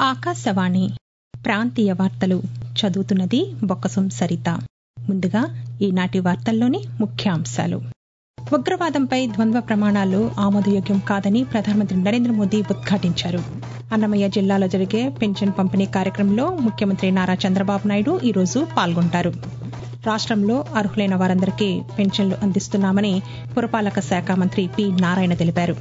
ఆకాశవాణి ప్రాంతీయ వార్తలు చదువుతున్నది బొక్కసం సరిత ముందుగా ఈనాటి వార్తల్లోని ముఖ్యాంశాలు ఉగ్రవాదంపై ద్వంద్వ ప్రమాణాలు ఆమోదయోగ్యం కాదని ప్రధానమంత్రి నరేంద్ర మోదీ ఉద్ఘాటించారు అన్నమయ్య జిల్లాలో జరిగే పెన్షన్ పంపిణీ కార్యక్రమంలో ముఖ్యమంత్రి నారా చంద్రబాబు నాయుడు ఈరోజు పాల్గొంటారు రాష్టంలో అర్హులైన వారందరికీ పెన్షన్లు అందిస్తున్నామని పురపాలక శాఖ మంత్రి పి నారాయణ తెలిపారు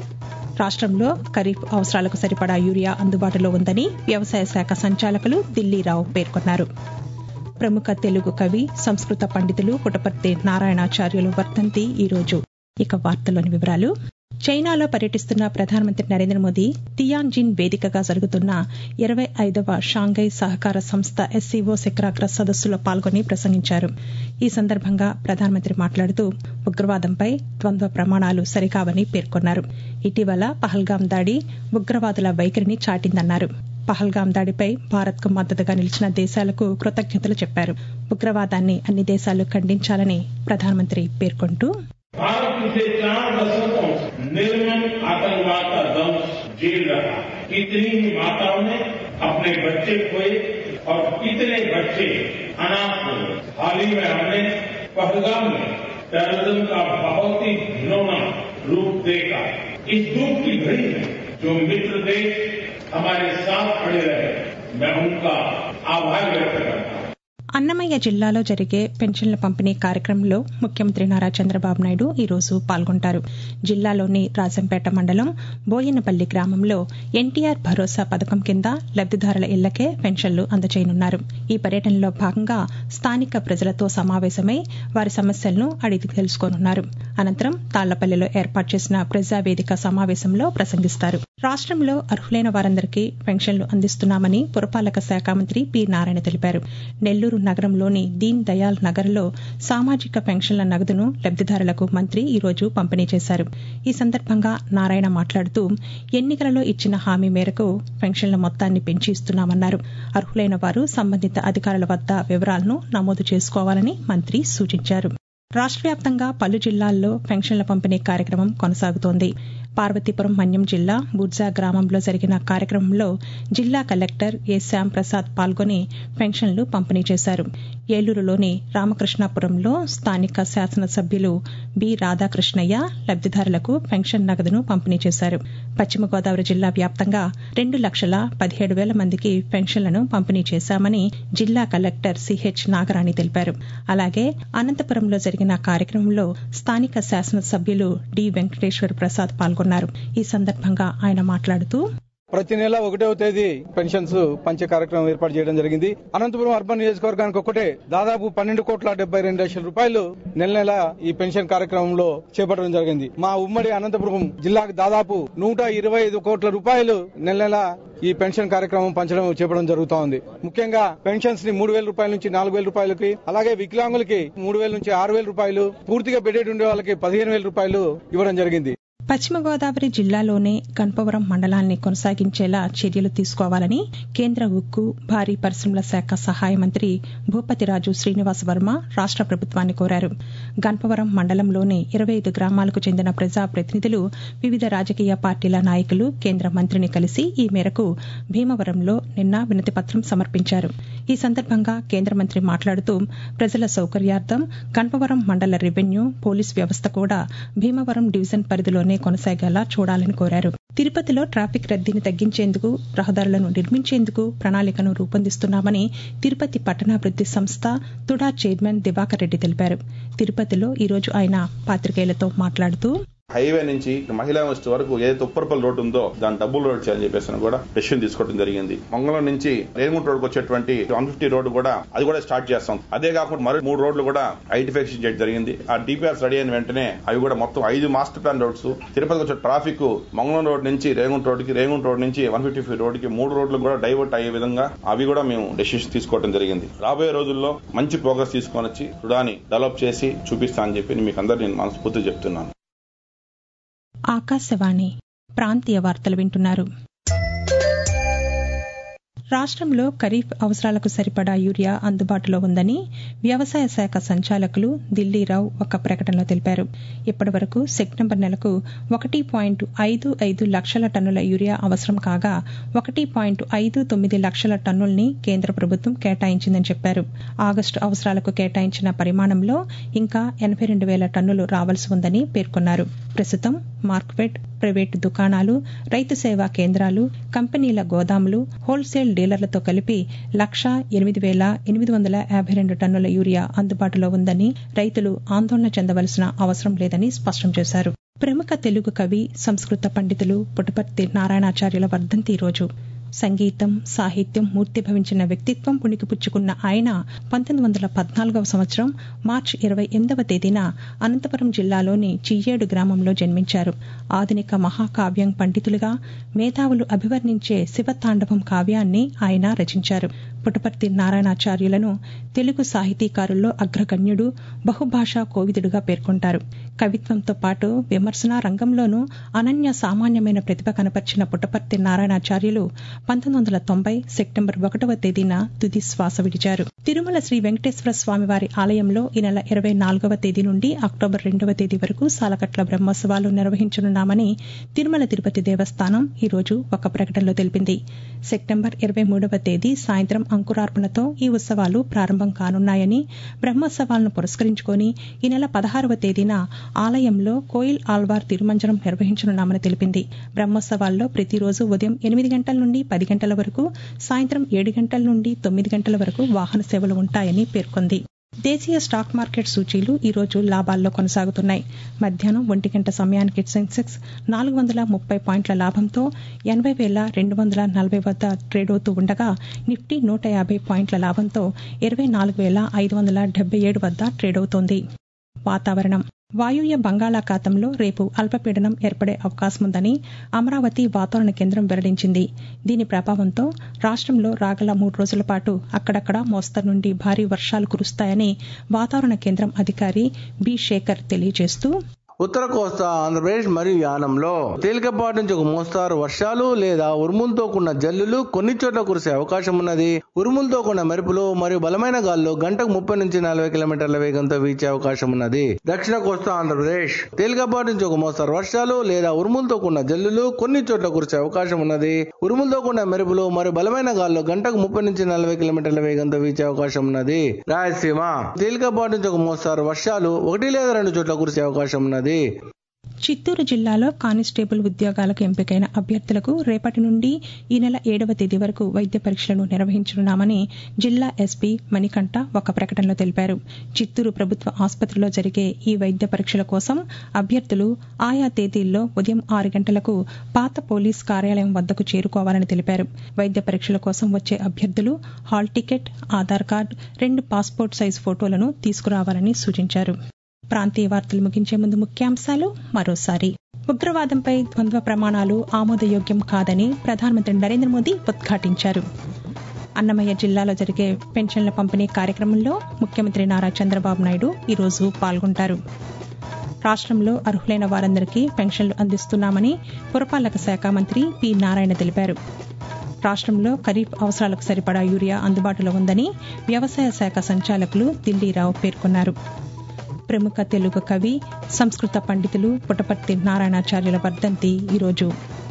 రాష్టంలో ఖరీఫ్ అవసరాలకు సరిపడా యూరియా అందుబాటులో ఉందని వ్యవసాయ శాఖ సంచాలకులు దిల్లీరావు పేర్కొన్నారు ప్రముఖ తెలుగు కవి సంస్కృత పండితులు పుటపర్తి నారాయణాచార్యులు వర్ధంతి ఈరోజు ఇక వార్తల్లోని వివరాలు చైనాలో పర్యటిస్తున్న ప్రధానమంత్రి నరేంద్ర మోదీ తియాన్జిన్ వేదికగా జరుగుతున్న ఇరవై ఐదవ షాంఘై సహకార సంస్థ ఎస్సీఓ శిఖరాగ్ర సదస్సులో పాల్గొని ప్రసంగించారు ఈ సందర్భంగా ప్రధానమంత్రి మాట్లాడుతూ ఉగ్రవాదంపై ద్వంద్వ ప్రమాణాలు సరికావని పేర్కొన్నారు ఇటీవల పహల్గాం దాడి ఉగ్రవాదుల వైఖరిని చాటిందన్నారు పహల్గాం దాడిపై భారత్కు మద్దతుగా నిలిచిన దేశాలకు కృతజ్ఞతలు చెప్పారు ఉగ్రవాదాన్ని అన్ని దేశాలు ఖండించాలని ప్రధానమంత్రి పేర్కొంటూ भारत पिछले चार दशकों निर्मम आतंकवाद का दंश झेल रहा कितनी ही माताओं ने अपने बच्चे खोए और कितने बच्चे अनाथ हुए हाल ही में हमने पहलगाम में टेररिज्म का बहुत ही घिनौना रूप देखा इस दुख की घड़ी में जो मित्र देश हमारे साथ खड़े रहे मैं उनका आभार व्यक्त करता हूं అన్నమయ్య జిల్లాలో జరిగే పెన్షన్ల పంపిణీ కార్యక్రమంలో ముఖ్యమంత్రి నారా చంద్రబాబు నాయుడు ఈరోజు పాల్గొంటారు జిల్లాలోని రాజంపేట మండలం బోయనపల్లి గ్రామంలో ఎన్టీఆర్ భరోసా పథకం కింద లబ్దిదారుల ఇళ్లకే పెన్షన్లు అందజేయనున్నారు ఈ పర్యటనలో భాగంగా స్థానిక ప్రజలతో సమావేశమై వారి సమస్యలను అడిగి తెలుసుకోనున్నారు అనంతరం తాళ్లపల్లిలో ఏర్పాటు చేసిన ప్రజావేదిక సమావేశంలో ప్రసంగిస్తారు రాష్టంలో అర్హులైన వారందరికీ పెన్షన్లు అందిస్తున్నామని పురపాలక శాఖ మంత్రి పి నారాయణ తెలిపారు నెల్లూరు నగరంలోని దీన్ దయాల్ నగర్లో సామాజిక పెన్షన్ల నగదును లబ్దిదారులకు మంత్రి ఈరోజు పంపిణీ చేశారు ఈ సందర్భంగా నారాయణ మాట్లాడుతూ ఎన్నికలలో ఇచ్చిన హామీ మేరకు పెన్షన్ల మొత్తాన్ని పెంచి ఇస్తున్నామన్నారు అర్హులైన వారు సంబంధిత అధికారుల వద్ద వివరాలను నమోదు చేసుకోవాలని మంత్రి సూచించారు రాష్ట్ర వ్యాప్తంగా పలు జిల్లాల్లో పెన్షన్ల పంపిణీ కార్యక్రమం కొనసాగుతోంది పార్వతీపురం మన్యం జిల్లా బుర్జా గ్రామంలో జరిగిన కార్యక్రమంలో జిల్లా కలెక్టర్ ఏ శ్యాం ప్రసాద్ పాల్గొని పెన్షన్లు పంపిణీ చేశారు ఏలూరులోని రామకృష్ణాపురంలో స్థానిక శాసనసభ్యులు బి రాధాకృష్ణయ్య లబ్దిదారులకు పెన్షన్ నగదును పంపిణీ చేశారు పశ్చిమ గోదావరి జిల్లా వ్యాప్తంగా రెండు లక్షల పదిహేడు వేల మందికి పెన్షన్లను పంపిణీ చేశామని జిల్లా కలెక్టర్ సిహెచ్ నాగరాణి తెలిపారు అలాగే అనంతపురంలో జరిగిన కార్యక్రమంలో స్థానిక శాసనసభ్యులు డి వెంకటేశ్వర ప్రసాద్ పాల్గొన్నారు ఈ సందర్భంగా ఆయన మాట్లాడుతూ ప్రతి నెల ఒకటవ తేదీ పెన్షన్స్ పంచే కార్యక్రమం ఏర్పాటు చేయడం జరిగింది అనంతపురం అర్బన్ నియోజకవర్గానికి ఒకటే దాదాపు పన్నెండు కోట్ల డెబ్బై రెండు లక్షల రూపాయలు నెల నెల ఈ పెన్షన్ కార్యక్రమంలో చేపట్టడం జరిగింది మా ఉమ్మడి అనంతపురం జిల్లాకు దాదాపు నూట ఇరవై ఐదు కోట్ల రూపాయలు నెల నెల ఈ పెన్షన్ కార్యక్రమం పంచడం చేపడం జరుగుతా ఉంది ముఖ్యంగా పెన్షన్స్ ని మూడు వేల రూపాయల నుంచి నాలుగు వేల రూపాయలకి అలాగే వికలాంగులకి మూడు వేల నుంచి ఆరు వేల రూపాయలు పూర్తిగా బెడెడ్ ఉండే వాళ్ళకి పదిహేను వేల రూపాయలు ఇవ్వడం జరిగింది పశ్చిమ గోదావరి జిల్లాలోనే గణపవరం మండలాన్ని కొనసాగించేలా చర్యలు తీసుకోవాలని కేంద్ర ఉక్కు భారీ పరిశ్రమల శాఖ సహాయ మంత్రి భూపతిరాజు శ్రీనివాస వర్మ రాష్ట ప్రభుత్వాన్ని కోరారు గణపవరం మండలంలోని ఇరవై ఐదు గ్రామాలకు చెందిన ప్రజాప్రతినిధులు వివిధ రాజకీయ పార్టీల నాయకులు కేంద్ర మంత్రిని కలిసి ఈ మేరకు భీమవరంలో నిన్న వినతిపత్రం సమర్పించారు ఈ సందర్భంగా కేంద్ర మంత్రి మాట్లాడుతూ ప్రజల సౌకర్యార్థం గణపవరం మండల రెవెన్యూ పోలీస్ వ్యవస్థ కూడా భీమవరం డివిజన్ పరిధిలోనే కొనసాగేలా చూడాలని కోరారు తిరుపతిలో ట్రాఫిక్ రద్దీని తగ్గించేందుకు రహదారులను నిర్మించేందుకు ప్రణాళికను రూపొందిస్తున్నామని తిరుపతి పట్టణాభివృద్ది సంస్థ తుడా చైర్మన్ దివాకర్ రెడ్డి తెలిపారు తిరుపతిలో ఈరోజు ఆయన పాతికేయులతో మాట్లాడుతూ హైవే నుంచి మహిళా యూనివర్సిటీ వరకు ఏదైతే ఉప్పరపల్లి రోడ్డు ఉందో దాన్ని డబుల్ రోడ్ చేయాలని చెప్పేసి కూడా డెసిషన్ తీసుకోవడం జరిగింది మంగళం నుంచి రేగుంట రోడ్కి వచ్చేటువంటి వన్ ఫిఫ్టీ రోడ్డు కూడా అది కూడా స్టార్ట్ చేస్తాం అదే కాకుండా మరి మూడు రోడ్లు కూడా ఐడెంటిఫికేషన్ చేయడం జరిగింది ఆ డిపిఆర్స్ రెడీ అయిన వెంటనే అవి కూడా మొత్తం ఐదు మాస్టర్ ప్లాన్ రోడ్స్ తిరుపతికి వచ్చే ట్రాఫిక్ మంగళం రోడ్ నుంచి రేగుంట రోడ్డుకి రేగుంట రోడ్ నుంచి వన్ ఫిఫ్టీ ఫైవ్ రోడ్డుకి మూడు రోడ్లు కూడా డైవర్ట్ అయ్యే విధంగా అవి కూడా మేము డెసిషన్ తీసుకోవడం జరిగింది రాబోయే రోజుల్లో మంచి ప్రోగ్రెస్ తీసుకొని వచ్చి రుడాని డెవలప్ చేసి చూపిస్తా అని చెప్పి మీకు అందరు నేను మనస్ఫూర్తి చెప్తున్నాను ఆకాశవాణి ప్రాంతీయ వార్తలు వింటున్నారు రాష్ట్రంలో ఖరీఫ్ అవసరాలకు సరిపడా యూరియా అందుబాటులో ఉందని వ్యవసాయ శాఖ సంచాలకులు దిల్లీరావు ఒక ప్రకటనలో తెలిపారు ఇప్పటి వరకు సెప్టెంబర్ నెలకు ఒకటి పాయింట్ ఐదు ఐదు లక్షల టన్నుల యూరియా అవసరం కాగా ఒకటి పాయింట్ ఐదు తొమ్మిది లక్షల టన్నుల్ని కేంద్ర ప్రభుత్వం కేటాయించిందని చెప్పారు ఆగస్టు అవసరాలకు కేటాయించిన పరిమాణంలో ఇంకా ఎనభై రెండు వేల టన్నులు రావాల్సి ఉందని పేర్కొన్నారు ప్రస్తుతం మార్క్ఫెడ్ ప్రైవేటు దుకాణాలు రైతు సేవా కేంద్రాలు కంపెనీల గోదాములు హోల్సేల్ డీలర్లతో కలిపి లక్ష ఎనిమిది వేల ఎనిమిది వందల యాభై రెండు టన్నుల యూరియా అందుబాటులో ఉందని రైతులు ఆందోళన చెందవలసిన అవసరం లేదని స్పష్టం చేశారు ప్రముఖ తెలుగు కవి సంస్కృత పండితులు పుటపర్తి నారాయణాచార్యుల వర్ధంతి రోజు సంగీతం సాహిత్యం మూర్తిభవించిన వ్యక్తిత్వం పుణికిపుచ్చుకున్న ఆయన పంతొమ్మిది వందల పద్నాలుగవ సంవత్సరం మార్చి ఇరవై ఎనిమిదవ తేదీన అనంతపురం జిల్లాలోని చియ్యేడు గ్రామంలో జన్మించారు ఆధునిక మహాకావ్యం పండితులుగా మేధావులు అభివర్ణించే శివతాండవం కావ్యాన్ని ఆయన రచించారు పుటపర్తి నారాయణాచార్యులను తెలుగు సాహితీకారుల్లో అగ్రగణ్యుడు బహుభాషా కోవిదుడుగా పేర్కొంటారు కవిత్వంతో పాటు విమర్శన రంగంలోనూ అనన్య సామాన్యమైన ప్రతిభ కనపర్చిన పుటపర్తి నారాయణాచార్యులు పంతొమ్మిది వందల తొంభై సెప్టెంబర్ ఒకటవ తేదీన తుది శ్వాస విడిచారు తిరుమల శ్రీ వెంకటేశ్వర స్వామివారి ఆలయంలో ఈ నెల ఇరవై నాలుగవ తేదీ నుండి అక్టోబర్ రెండవ తేదీ వరకు సాలకట్ల బ్రహ్మోత్సవాలు నిర్వహించనున్నామని తిరుమల తిరుపతి దేవస్థానం ఈ రోజు ఒక ప్రకటనలో తెలిపింది సెప్టెంబర్ ఇరవై మూడవ తేదీ సాయంత్రం అంకురార్పణతో ఈ ఉత్సవాలు ప్రారంభం కానున్నాయని బ్రహ్మోత్సవాలను పురస్కరించుకొని ఈ నెల పదహారవ తేదీన ఆలయంలో కోయిల్ ఆల్వార్ తిరుమంజనం నిర్వహించనున్నామని తెలిపింది బ్రహ్మోత్సవాల్లో ప్రతిరోజు ఉదయం ఎనిమిది గంటల నుండి పది గంటల వరకు సాయంత్రం ఏడు గంటల నుండి తొమ్మిది గంటల వరకు వాహన సేవలు ఉంటాయని పేర్కొంది దేశీయ స్టాక్ మార్కెట్ సూచీలు ఈ రోజు లాభాల్లో కొనసాగుతున్నాయి మధ్యాహ్నం ఒంటి గంట సమయానికి సెన్సెక్స్ నాలుగు వందల ముప్పై పాయింట్ల లాభంతో ఎనభై వేల రెండు వందల నలభై వద్ద ట్రేడ్ అవుతూ ఉండగా నిఫ్టీ నూట యాభై పాయింట్ల లాభంతో ఇరవై నాలుగు వేల ఐదు వందల డెబ్బై ఏడు వద్ద ట్రేడ్ అవుతోంది వాతావరణం వాయువ్య బంగాళాఖాతంలో రేపు అల్పపీడనం ఏర్పడే అవకాశముందని అమరావతి వాతావరణ కేంద్రం వెల్లడించింది దీని ప్రభావంతో రాష్ట్రంలో రాగల మూడు రోజుల పాటు అక్కడక్కడ మోస్తరు నుండి భారీ వర్షాలు కురుస్తాయని వాతావరణ కేంద్రం అధికారి బి శేఖర్ తెలియజేస్తూ ఉత్తర కోస్తా ఆంధ్రప్రదేశ్ మరియు యానంలో తేలికపాటి నుంచి ఒక మోస్తారు వర్షాలు లేదా ఉరుములతో కూడిన జల్లులు కొన్ని చోట్ల కురిసే అవకాశం ఉన్నది ఉరుములతో కూడిన మెరుపులు మరియు బలమైన గాల్లో గంటకు ముప్పై నుంచి నలభై కిలోమీటర్ల వేగంతో వీచే అవకాశం ఉన్నది దక్షిణ కోస్తా ఆంధ్రప్రదేశ్ తేలికపాటి నుంచి ఒక మోస్తారు వర్షాలు లేదా ఉరుములతో కూడిన జల్లులు కొన్ని చోట్ల కురిసే అవకాశం ఉన్నది ఉరుములతో కూడిన మెరుపులు మరియు బలమైన గాల్లో గంటకు ముప్పై నుంచి నలభై కిలోమీటర్ల వేగంతో వీచే అవకాశం ఉన్నది రాయలసీమ తేలికపాటి నుంచి ఒక మోస్తారు వర్షాలు ఒకటి లేదా రెండు చోట్ల కురిసే అవకాశం ఉన్నది చిత్తూరు జిల్లాలో కానిస్టేబుల్ ఉద్యోగాలకు ఎంపికైన అభ్యర్థులకు రేపటి నుండి ఈ నెల ఏడవ తేదీ వరకు వైద్య పరీక్షలను నిర్వహించనున్నామని జిల్లా ఎస్పీ మణికంఠ ఒక ప్రకటనలో తెలిపారు చిత్తూరు ప్రభుత్వ ఆసుపత్రిలో జరిగే ఈ వైద్య పరీక్షల కోసం అభ్యర్థులు ఆయా తేదీల్లో ఉదయం ఆరు గంటలకు పాత పోలీస్ కార్యాలయం వద్దకు చేరుకోవాలని తెలిపారు వైద్య పరీక్షల కోసం వచ్చే అభ్యర్థులు హాల్ టికెట్ ఆధార్ కార్డు రెండు పాస్పోర్ట్ సైజ్ ఫోటోలను తీసుకురావాలని సూచించారు ప్రాంతీయ వార్తలు ముగించే ముందు ముఖ్యాంశాలు మరోసారి ఉగ్రవాదంపై ద్వంద్వ ప్రమాణాలు ఆమోదయోగ్యం కాదని ప్రధానమంత్రి నరేంద్ర మోదీ ఉద్ఘాటించారు అన్నమయ్య జిల్లాలో జరిగే పెన్షన్ల పంపిణీ కార్యక్రమంలో ముఖ్యమంత్రి నారా చంద్రబాబు నాయుడు ఈరోజు పాల్గొంటారు రాష్ట్రంలో అర్హులైన వారందరికీ పెన్షన్లు అందిస్తున్నామని పురపాలక శాఖ మంత్రి పి నారాయణ తెలిపారు రాష్ట్రంలో ఖరీఫ్ అవసరాలకు సరిపడా యూరియా అందుబాటులో ఉందని వ్యవసాయ శాఖ సంచాలకులు దిల్లీరావు పేర్కొన్నారు ప్రముఖ తెలుగు కవి సంస్కృత పండితులు పుటపర్తి నారాయణాచార్యుల వర్ధంతి ఈరోజు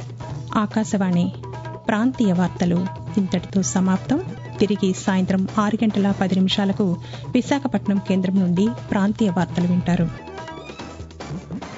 ఆకాశవాణి ప్రాంతీయ వార్తలు ఇంతటితో సమాప్తం తిరిగి సాయంత్రం ఆరు గంటల పది నిమిషాలకు విశాఖపట్నం కేంద్రం నుండి ప్రాంతీయ వార్తలు వింటారు